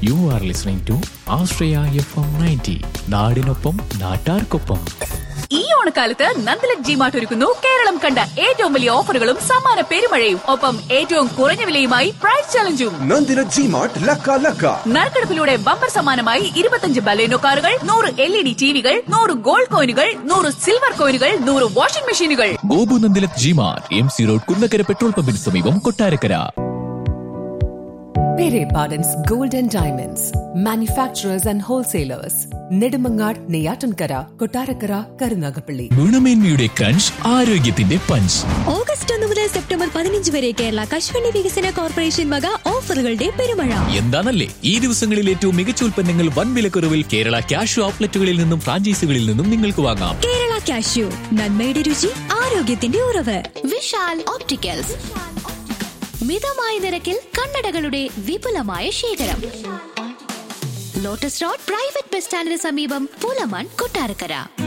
U are listening to Ashraya FM ninety നയൻറ്റി നാടിനൊപ്പം നാട്ടാർക്കൊപ്പം ഈ ഓണക്കാലത്ത് നന്ദലക് ജി മാർട്ട് ഒരുക്കുന്നു കേരളം കണ്ട ഏറ്റവും വലിയ ഓഫറുകളും സമ്മാന പെരുമഴയും ഒപ്പം ഏറ്റവും കുറഞ്ഞ വിലയുമായി പ്രൈസ് ചലഞ്ചും ನಂದಿನ ಜಿಮಾರ್ಟ್ ಲಕ್ಕ ಲಕ್ಕ നറുക്കെടുപ്പിലൂടെ ബമ്പർ സമ്മാനമായി ഇരുപത്തഞ്ച് ബലേനോ കാറുകൾ നൂറ് എൽ ഇ ഡി ടിവികൾ നൂറ് ഗോൾഡ് കോയിനുകൾ നൂറ് സിൽവർ കോയിനുകൾ നൂറ് വാഷിംഗ് മെഷീനുകൾ ഗോപു നന്ദിലക് ജിമാർ M C road Kunnakkara petrol പമ്പിന് സമീപം Kottarakkara Pere Pardon's Gold and Diamonds, manufacturers and wholesalers, Nedumangad, Neyatankara, Kotarakara, Karunagapalli. ഗുണമേന്മയുടെ ക്രഞ്ച് ആരോഗ്യത്തിന്റെ പഞ്ച് ഓഗസ്റ്റ് ഒന്ന് മുതൽ സെപ്റ്റംബർ പതിനഞ്ച് വരെ കേരള കശുവണ്ടി വികസന കോർപ്പറേഷൻ വക ഓഫറുകളുടെ പെരുമഴ എന്താണല്ലേ ഈ ദിവസങ്ങളിൽ ഏറ്റവും മികച്ച ഉൽപ്പന്നങ്ങൾ വൻ വിലക്കുറവിൽ കേരള ക്യാഷ് ഔട്ട്ലെറ്റുകളിൽ നിന്നും ഫ്രാഞ്ചൈസികളിൽ നിന്നും നിങ്ങൾക്ക് വാങ്ങാം കേരള കാഷ്യൂ നന്മയുടെ രുചി ആരോഗ്യത്തിന്റെ ഉറവ് വിശാൽ ഓപ്റ്റിക്കൽസ് മിതമായ നിരക്കിൽ കണ്ണടകളുടെ വിപുലമായ ശേഖരം ലോട്ടസ് റോഡ് പ്രൈവറ്റ് ബസ് സ്റ്റാൻഡിന് സമീപം പുലമൺ കൊട്ടാരക്കര